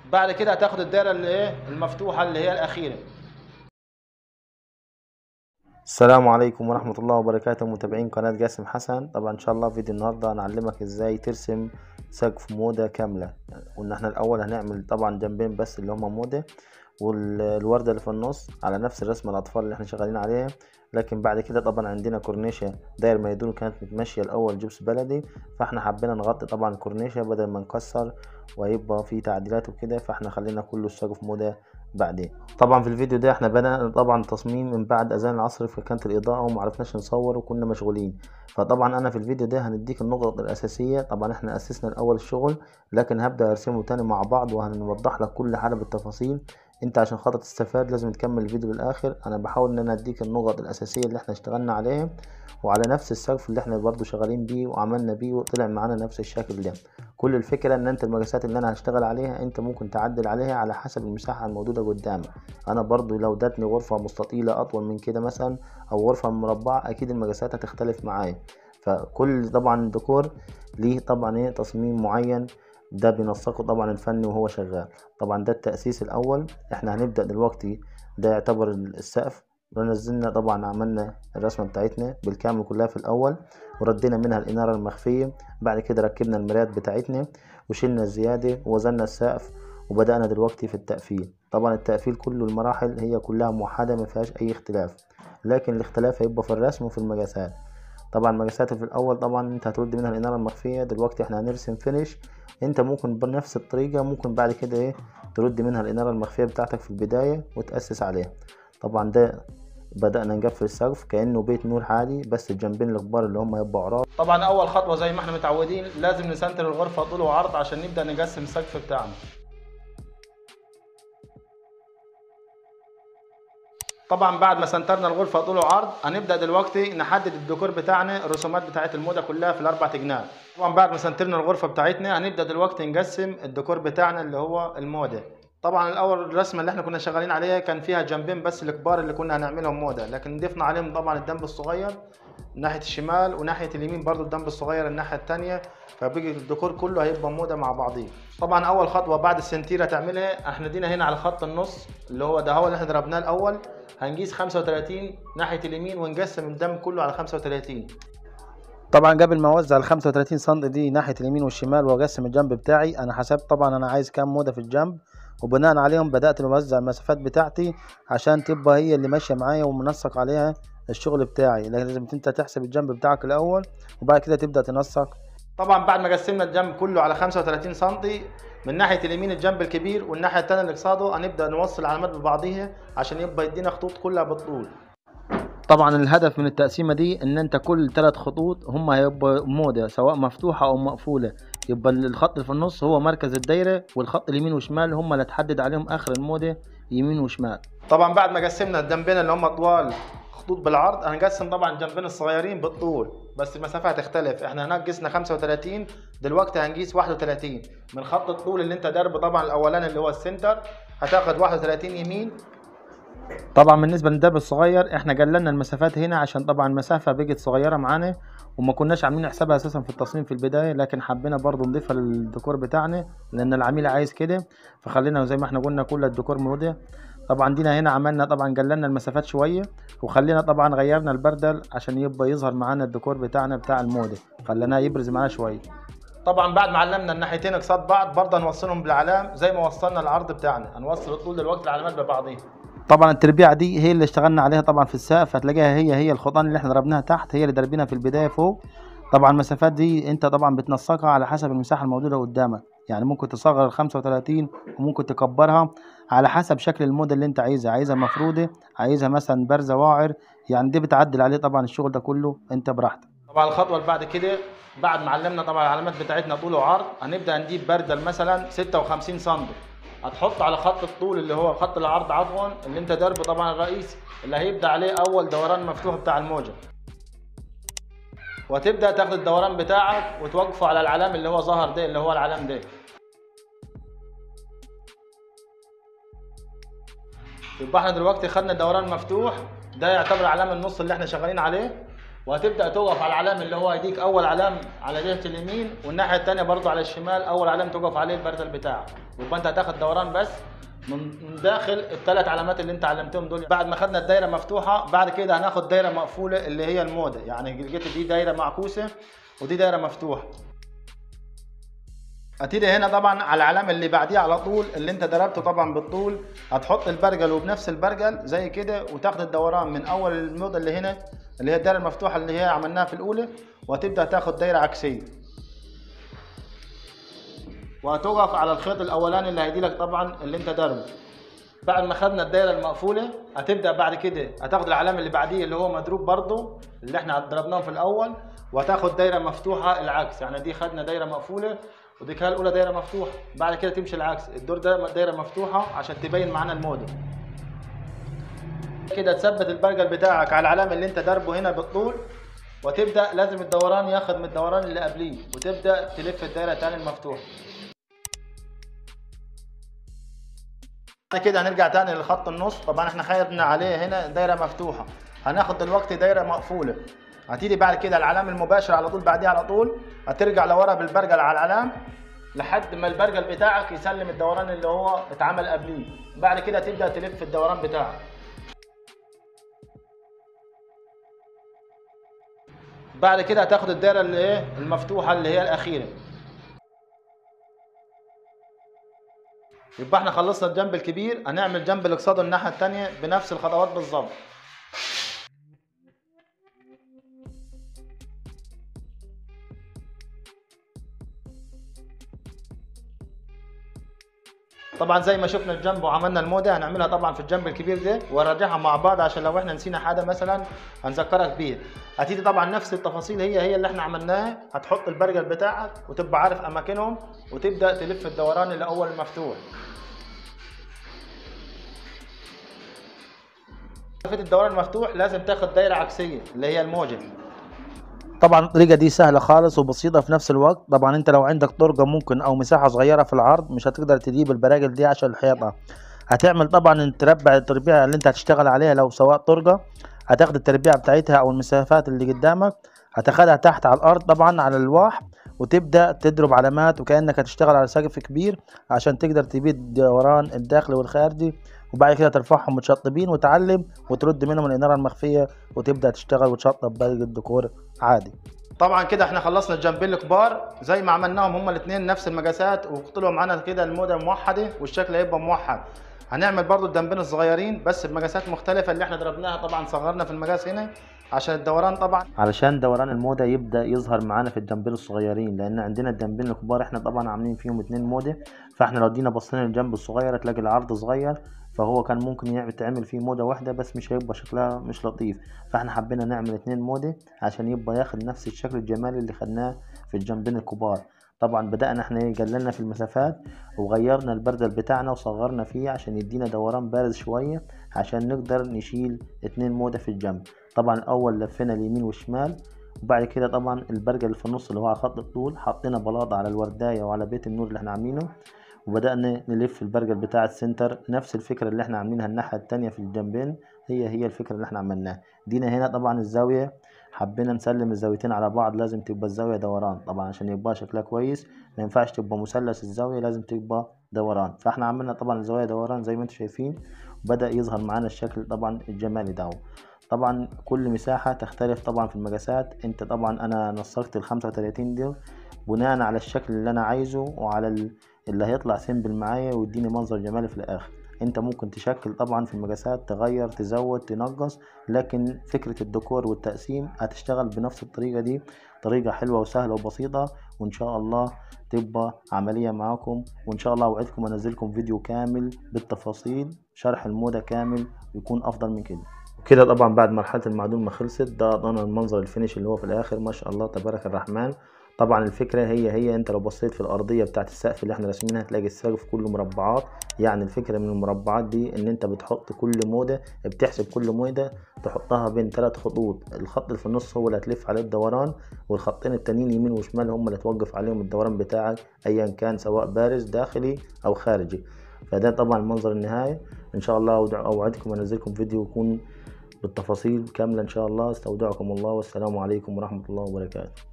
بعد كده هتاخد الدايره اللي ايه المفتوحه اللي هي الاخيره السلام عليكم ورحمة الله وبركاته متابعين قناة جاسم حسن طبعا ان شاء الله فيديو النهاردة هنعلمك ازاي ترسم سقف مودة كاملة وان احنا الاول هنعمل طبعا جنبين بس اللي هما مودة والوردة اللي في النص على نفس الرسمة الاطفال اللي احنا شغالين عليها لكن بعد كده طبعا عندنا كورنيشة داير ما يدور كانت متمشية الاول جبس بلدي فاحنا حبينا نغطي طبعا الكورنيشة بدل ما نكسر ويبقى في تعديلات وكده فاحنا خلينا كله السقف مودة بعدين طبعا في الفيديو ده احنا بدأنا طبعا تصميم من بعد اذان العصر فكانت الاضاءة ومعرفناش نصور وكنا مشغولين فطبعا انا في الفيديو ده هنديك النقط الاساسية طبعا احنا اسسنا الاول الشغل لكن هبدأ ارسمه تاني مع بعض وهنوضح لك كل حاجة بالتفاصيل انت عشان خاطر تستفاد لازم تكمل الفيديو للاخر انا بحاول ان انا اديك النقط الاساسية اللي احنا اشتغلنا عليها وعلى نفس السقف اللي احنا برضو شغالين بيه وعملنا بيه وطلع معانا نفس الشكل ده كل الفكرة ان انت المقاسات اللي انا هشتغل عليها انت ممكن تعدل عليها على حسب المساحة الموجودة قدامك انا برضو لو داتني غرفة مستطيلة اطول من كده مثلا او غرفة مربعة اكيد المقاسات هتختلف معايا فكل طبعا ديكور ليه طبعا ايه تصميم معين ده بينسقه طبعا الفني وهو شغال طبعا ده التأسيس الاول احنا هنبدأ دلوقتي ده يعتبر السقف ونزلنا طبعا عملنا الرسمة بتاعتنا بالكامل كلها في الأول وردينا منها الإنارة المخفية بعد كده ركبنا المرايات بتاعتنا وشلنا الزيادة ووزننا السقف وبدأنا دلوقتي في التقفيل طبعا التقفيل كله المراحل هي كلها موحدة ما فيهاش أي اختلاف لكن الاختلاف هيبقى في الرسم وفي المقاسات طبعا مقاسات في الأول طبعا انت هترد منها الإنارة المخفية دلوقتي احنا هنرسم فينش انت ممكن بنفس الطريقة ممكن بعد كده ايه ترد منها الإنارة المخفية بتاعتك في البداية وتأسس عليها طبعا ده بدأنا نقفل السقف كأنه بيت نور عادي بس الجنبين الكبار اللي هم يبقوا عراض طبعا اول خطوه زي ما احنا متعودين لازم نسنتر الغرفه طول وعرض عشان نبدا نقسم السقف بتاعنا طبعا بعد ما سنترنا الغرفه طول وعرض هنبدا دلوقتي نحدد الديكور بتاعنا الرسومات بتاعت الموضه كلها في الاربع جناب طبعا بعد ما سنترنا الغرفه بتاعتنا هنبدا دلوقتي نقسم الديكور بتاعنا اللي هو الموضه طبعا الاول الرسمه اللي احنا كنا شغالين عليها كان فيها جنبين بس الكبار اللي كنا هنعملهم موضه لكن ضفنا عليهم طبعا الدنب الصغير ناحيه الشمال وناحيه اليمين برضو الدنب الصغير الناحيه التانية فبيجي الديكور كله هيبقى موضه مع بعضيه طبعا اول خطوه بعد السنتيره تعملها احنا دينا هنا على خط النص اللي هو ده هو اللي احنا ضربناه الاول هنقيس 35 ناحيه اليمين ونقسم الدم كله على 35 طبعا قبل ما اوزع ال 35 سم دي ناحيه اليمين والشمال واقسم الجنب بتاعي انا حسبت طبعا انا عايز كام موده في الجنب وبناء عليهم بدات اوزع المسافات بتاعتي عشان تبقى هي اللي ماشيه معايا ومنسق عليها الشغل بتاعي لكن لازم انت تحسب الجنب بتاعك الاول وبعد كده تبدا تنسق طبعا بعد ما قسمنا الجنب كله على 35 سم من ناحيه اليمين الجنب الكبير والناحيه الثانيه اللي قصاده هنبدا نوصل العلامات ببعضيها عشان يبقى يدينا خطوط كلها بالطول طبعا الهدف من التقسيمه دي ان انت كل ثلاث خطوط هم هيبقى موده سواء مفتوحه او مقفوله يبقى الخط اللي في النص هو مركز الدايره والخط اليمين والشمال هم اللي تحدد عليهم اخر الموده يمين وشمال طبعا بعد ما قسمنا الجنبين اللي هم طوال خطوط بالعرض هنقسم طبعا الجنبين الصغيرين بالطول بس المسافه هتختلف احنا هناك قسنا 35 دلوقتي هنقيس 31 من خط الطول اللي انت درب طبعا الاولاني اللي هو السنتر هتاخد 31 يمين طبعا بالنسبه للدرب الصغير احنا قللنا المسافات هنا عشان طبعا المسافه بقت صغيره معانا وما كناش عاملين حسابها اساسا في التصميم في البدايه لكن حبينا برضو نضيفها للديكور بتاعنا لان العميل عايز كده فخلينا زي ما احنا قلنا كل الديكور موضه طبعا دينا هنا عملنا طبعا قللنا المسافات شويه وخلينا طبعا غيرنا البردل عشان يبقى يظهر معانا الديكور بتاعنا بتاع الموضه خليناه يبرز معانا شويه طبعا بعد ما علمنا الناحيتين قصاد بعض برضه هنوصلهم بالعلام زي ما وصلنا العرض بتاعنا هنوصل الطول دلوقتي العلامات ببعضيها طبعا التربيعه دي هي اللي اشتغلنا عليها طبعا في السقف هتلاقيها هي هي الخطان اللي احنا ضربناها تحت هي اللي ضربينها في البدايه فوق طبعا المسافات دي انت طبعا بتنسقها على حسب المساحه الموجوده قدامك يعني ممكن تصغر ال 35 وممكن تكبرها على حسب شكل الموديل اللي انت عايزها عايزها مفروده عايزها مثلا بارزه واعر يعني دي بتعدل عليه طبعا الشغل ده كله انت براحتك طبعا الخطوه اللي بعد كده بعد ما علمنا طبعا العلامات بتاعتنا طول وعرض هنبدا نجيب بردل مثلا 56 سم هتحط على خط الطول اللي هو خط العرض عفوا اللي انت دربه طبعا الرئيسي اللي هيبدا عليه اول دوران مفتوح بتاع الموجه وتبدا تاخد الدوران بتاعك وتوقفه على العلام اللي هو ظهر ده اللي هو العلام ده يبقى احنا دلوقتي خدنا الدوران مفتوح ده يعتبر علامه النص اللي احنا شغالين عليه وهتبدا تقف على العلام اللي هو هيديك اول علام على جهه اليمين والناحيه الثانيه برضو على الشمال اول علام تقف عليه البرزل بتاعك يبقى انت هتاخد دوران بس من من داخل الثلاث علامات اللي انت علمتهم دول بعد ما خدنا الدايره مفتوحه بعد كده هناخد دايره مقفوله اللي هي الموده يعني لقيت دي دايره معكوسه ودي دايره مفتوحه هتيجي هنا طبعا على العلامه اللي بعديها على طول اللي انت ضربته طبعا بالطول هتحط البرجل وبنفس البرجل زي كده وتاخد الدوران من اول الموضه اللي هنا اللي هي الدايره المفتوحه اللي هي عملناها في الاولى وهتبدا تاخد دايره عكسيه وهتقف على الخيط الاولاني اللي هيديلك طبعا اللي انت ضربه بعد ما خدنا الدايره المقفوله هتبدا بعد كده هتاخد العلامه اللي بعديه اللي هو مضروب برضو اللي احنا ضربناه في الاول وهتاخد دايره مفتوحه العكس يعني دي خدنا دايره مقفوله ودي كده الاولى دايره مفتوحه بعد كده تمشي العكس الدور ده دايره مفتوحه عشان تبين معانا الموديل كده تثبت البرجل بتاعك على العلامه اللي انت ضربه هنا بالطول وتبدا لازم الدوران ياخد من الدوران اللي قبليه وتبدا تلف الدايره تاني المفتوحه بعد كده هنرجع تاني لخط النص طبعا احنا خدنا عليه هنا دايره مفتوحه هناخد دلوقتي دايره مقفوله هتيجي بعد كده العلامه المباشره على طول بعديها على طول هترجع لورا بالبرجل على العلام لحد ما البرجل بتاعك يسلم الدوران اللي هو اتعمل قبليه بعد كده تبدا تلف الدوران بتاعك بعد كده هتاخد الدايره اللي ايه المفتوحه اللي هي الاخيره يبقى احنا خلصنا الجنب الكبير هنعمل جنب اللي قصاده الناحيه الثانيه بنفس الخطوات بالظبط طبعا زي ما شفنا الجنب وعملنا المودة هنعملها طبعا في الجنب الكبير ده ونراجعها مع بعض عشان لو احنا نسينا حاجه مثلا هنذكرك بيها هتيجي طبعا نفس التفاصيل هي هي اللي احنا عملناها هتحط البرجل بتاعك وتبقى عارف اماكنهم وتبدا تلف الدوران الاول مفتوح لفت الدوران مفتوح لازم تاخد دايره عكسيه اللي هي الموجه طبعا الطريقه دي سهله خالص وبسيطه في نفس الوقت طبعا انت لو عندك طرقه ممكن او مساحه صغيره في العرض مش هتقدر تجيب البراجل دي عشان الحيطه هتعمل طبعا تربع التربيع اللي انت هتشتغل عليها لو سواء طرقه هتاخد التربيع بتاعتها او المسافات اللي قدامك هتاخدها تحت على الارض طبعا على الواح وتبدا تضرب علامات وكانك هتشتغل على سقف كبير عشان تقدر تبيد الدوران الداخلي والخارجي وبعد كده ترفعهم متشطبين وتعلم وترد منهم الاناره المخفيه وتبدا تشتغل وتشطب باقي الديكور عادي طبعا كده احنا خلصنا الجنبين الكبار زي ما عملناهم هما الاثنين نفس المقاسات وطلعوا معانا كده الموده موحده والشكل هيبقى موحد هنعمل برضو الجنبين الصغيرين بس بمقاسات مختلفه اللي احنا ضربناها طبعا صغرنا في المقاس هنا عشان الدوران طبعا علشان دوران الموضة يبدأ يظهر معانا في الجنبين الصغيرين لأن عندنا الجنبين الكبار احنا طبعا عاملين فيهم اتنين موضة فاحنا لو جينا بصينا للجنب الصغير تلاقي العرض صغير فهو كان ممكن يتعمل فيه موضة واحدة بس مش هيبقى شكلها مش لطيف فاحنا حبينا نعمل اتنين موضة عشان يبقى ياخد نفس الشكل الجمالي اللي خدناه في الجنبين الكبار طبعا بدأنا احنا ايه قللنا في المسافات وغيرنا البردل بتاعنا وصغرنا فيه عشان يدينا دوران بارز شوية عشان نقدر نشيل اتنين موضة في الجنب طبعا الاول لفينا اليمين والشمال وبعد كده طبعا البرجل اللي في النص اللي هو على خط الطول حطينا بلاطة على الورداية وعلى بيت النور اللي احنا عاملينه وبدأنا نلف البرجل بتاع السنتر نفس الفكرة اللي احنا عاملينها الناحية التانية في الجنبين هي هي الفكرة اللي احنا عملناها دينا هنا طبعا الزاوية حبينا نسلم الزاويتين على بعض لازم تبقى الزاوية دوران طبعا عشان يبقى شكلها كويس ما ينفعش تبقى مثلث الزاوية لازم تبقى دوران فاحنا عملنا طبعا الزوايا دوران زي ما انتم شايفين وبدأ يظهر معانا الشكل طبعا الجمالي ده طبعا كل مساحة تختلف طبعا في المقاسات انت طبعا انا نسقت ال 35 دي بناء على الشكل اللي انا عايزه وعلى ال- اللي هيطلع سيمبل معايا ويديني منظر جمالي في الاخر انت ممكن تشكل طبعا في المقاسات تغير تزود تنقص لكن فكرة الديكور والتقسيم هتشتغل بنفس الطريقة دي طريقة حلوة وسهلة وبسيطة وان شاء الله تبقى عملية معاكم وان شاء الله اوعدكم انزلكم فيديو كامل بالتفاصيل شرح المودة كامل يكون افضل من كده كده طبعا بعد مرحلة المعدول ما خلصت ده ضمن المنظر الفينش اللي هو في الاخر ما شاء الله تبارك الرحمن طبعا الفكرة هي هي انت لو بصيت في الارضية بتاعت السقف اللي احنا راسمينها هتلاقي السقف كله مربعات يعني الفكرة من المربعات دي ان انت بتحط كل مودة بتحسب كل مودة تحطها بين ثلاث خطوط الخط اللي في النص هو اللي هتلف عليه الدوران والخطين التانيين يمين وشمال هم اللي توقف عليهم الدوران بتاعك ايا كان سواء بارز داخلي او خارجي فده طبعا المنظر النهائي ان شاء الله أودع- اوعدكم انزلكم فيديو يكون بالتفاصيل كاملة إن شاء الله استودعكم الله والسلام عليكم ورحمة الله وبركاته